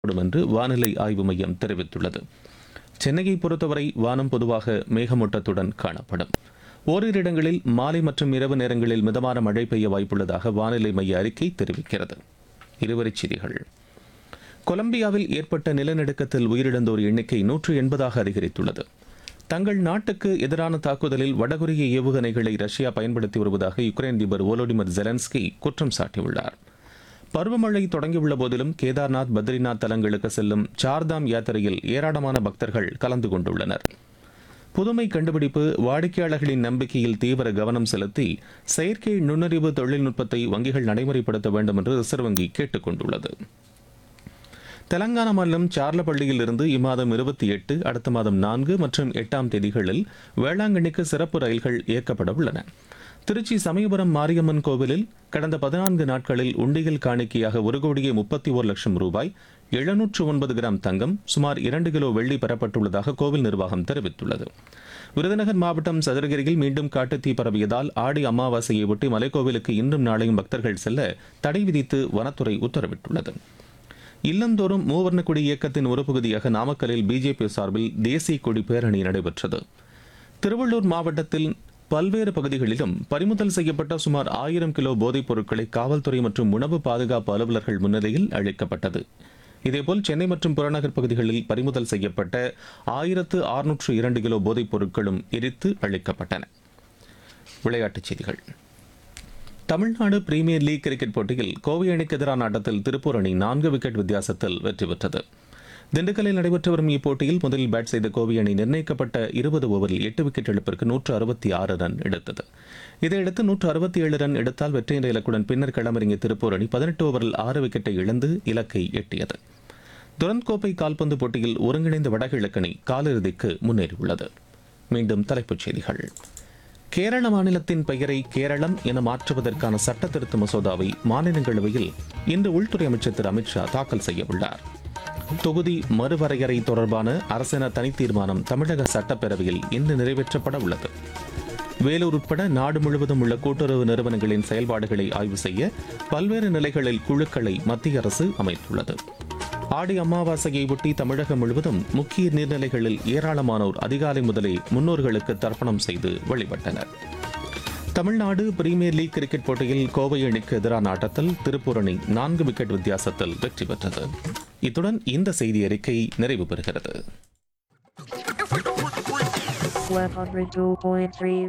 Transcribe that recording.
கூடும் என்று வானிலை ஆய்வு மையம் தெரிவித்துள்ளது சென்னையை பொறுத்தவரை வானம் பொதுவாக மேகமூட்டத்துடன் காணப்படும் ஓரிரு இடங்களில் மாலை மற்றும் இரவு நேரங்களில் மிதமான மழை பெய்ய வாய்ப்புள்ளதாக வானிலை மைய அறிக்கை தெரிவிக்கிறது இருவரிச் செய்திகள் கொலம்பியாவில் ஏற்பட்ட நிலநடுக்கத்தில் உயிரிழந்தோர் எண்ணிக்கை நூற்று எண்பதாக அதிகரித்துள்ளது தங்கள் நாட்டுக்கு எதிரான தாக்குதலில் வடகொரிய ஏவுகணைகளை ரஷ்யா பயன்படுத்தி வருவதாக யுக்ரைன் அதிபர் வோலோடிமிர் ஜெலன்ஸ்கி குற்றம் சாட்டியுள்ளார் பருவமழை தொடங்கியுள்ள போதிலும் கேதார்நாத் பத்ரிநாத் தலங்களுக்கு செல்லும் சார்தாம் யாத்திரையில் ஏராளமான பக்தர்கள் கலந்து கொண்டுள்ளனர் புதுமை கண்டுபிடிப்பு வாடிக்கையாளர்களின் நம்பிக்கையில் தீவிர கவனம் செலுத்தி செயற்கை நுண்ணறிவு தொழில்நுட்பத்தை வங்கிகள் நடைமுறைப்படுத்த வேண்டும் என்று ரிசர்வ் வங்கி கேட்டுக் கொண்டுள்ளது தெலங்கானா மாநிலம் சார்லப்பள்ளியில் இருந்து இம்மாதம் இருபத்தி எட்டு அடுத்த மாதம் நான்கு மற்றும் எட்டாம் தேதிகளில் வேளாங்கண்ணிக்கு சிறப்பு ரயில்கள் இயக்கப்பட உள்ளன திருச்சி சமயபுரம் மாரியம்மன் கோவிலில் கடந்த பதினான்கு நாட்களில் உண்டியல் காணிக்கையாக ஒரு கோடியே முப்பத்தி ஒரு லட்சம் ரூபாய் எழுநூற்று ஒன்பது கிராம் தங்கம் சுமார் இரண்டு கிலோ வெள்ளி பெறப்பட்டுள்ளதாக கோவில் நிர்வாகம் தெரிவித்துள்ளது விருதுநகர் மாவட்டம் சதுரகிரியில் மீண்டும் காட்டுத்தீ பரவியதால் ஆடி அமாவாசையை ஒட்டி மலைக்கோவிலுக்கு இன்றும் நாளையும் பக்தர்கள் செல்ல தடை விதித்து வனத்துறை உத்தரவிட்டுள்ளது இல்லந்தோறும் மூவர்ண கொடி இயக்கத்தின் ஒரு பகுதியாக நாமக்கலில் பிஜேபி சார்பில் தேசிய கொடி பேரணி நடைபெற்றது திருவள்ளூர் மாவட்டத்தில் பல்வேறு பகுதிகளிலும் பறிமுதல் செய்யப்பட்ட சுமார் ஆயிரம் கிலோ போதைப் பொருட்களை காவல்துறை மற்றும் உணவு பாதுகாப்பு அலுவலர்கள் முன்னிலையில் அளிக்கப்பட்டது இதேபோல் சென்னை மற்றும் புறநகர் பகுதிகளில் பறிமுதல் செய்யப்பட்ட ஆயிரத்து அறுநூற்று இரண்டு கிலோ போதைப் பொருட்களும் எரித்து அளிக்கப்பட்டன விளையாட்டுச் செய்திகள் தமிழ்நாடு பிரீமியர் லீக் கிரிக்கெட் போட்டியில் கோவை அணிக்கு எதிரான ஆட்டத்தில் திருப்பூர் அணி நான்கு விக்கெட் வித்தியாசத்தில் வெற்றி பெற்றது திண்டுக்கல்லில் நடைபெற்று வரும் இப்போட்டியில் முதலில் பேட் செய்த கோவை அணி நிர்ணயிக்கப்பட்ட இருபது ஓவரில் எட்டு விக்கெட் இழப்பிற்கு நூற்று அறுபத்தி ஆறு ரன் எடுத்தது இதையடுத்து நூற்று அறுபத்தி ஏழு ரன் எடுத்தால் வெற்றி என்ற இலக்குடன் பின்னர் களமிறங்கிய திருப்பூர் அணி பதினெட்டு ஓவரில் ஆறு விக்கெட்டை இழந்து இலக்கை எட்டியது துரந்த் கோப்பை கால்பந்து போட்டியில் ஒருங்கிணைந்த வடகிழக்கணி காலிறுதிக்கு முன்னேறியுள்ளது மீண்டும் தலைப்புச் செய்திகள் கேரள மாநிலத்தின் பெயரை கேரளம் என மாற்றுவதற்கான சட்ட திருத்த மசோதாவை மாநிலங்களவையில் இன்று உள்துறை அமைச்சர் திரு அமித்ஷா தாக்கல் செய்ய உள்ளார் தொகுதி மறுவரையறை தொடர்பான அரசின தனித்தீர்மானம் தமிழக சட்டப்பேரவையில் இன்று நிறைவேற்றப்பட உள்ளது வேலூர் உட்பட நாடு முழுவதும் உள்ள கூட்டுறவு நிறுவனங்களின் செயல்பாடுகளை ஆய்வு செய்ய பல்வேறு நிலைகளில் குழுக்களை மத்திய அரசு அமைத்துள்ளது ஆடி அமாவாசையை ஒட்டி தமிழகம் முழுவதும் முக்கிய நீர்நிலைகளில் ஏராளமானோர் அதிகாலை முதலே முன்னோர்களுக்கு தர்ப்பணம் செய்து வழிபட்டனர் தமிழ்நாடு பிரீமியர் லீக் கிரிக்கெட் போட்டியில் கோவை அணிக்கு எதிரான ஆட்டத்தில் திருப்பூர் அணி நான்கு விக்கெட் வித்தியாசத்தில் வெற்றி பெற்றது இத்துடன் இந்த செய்தி அறிக்கை நிறைவு பெறுகிறது 102.3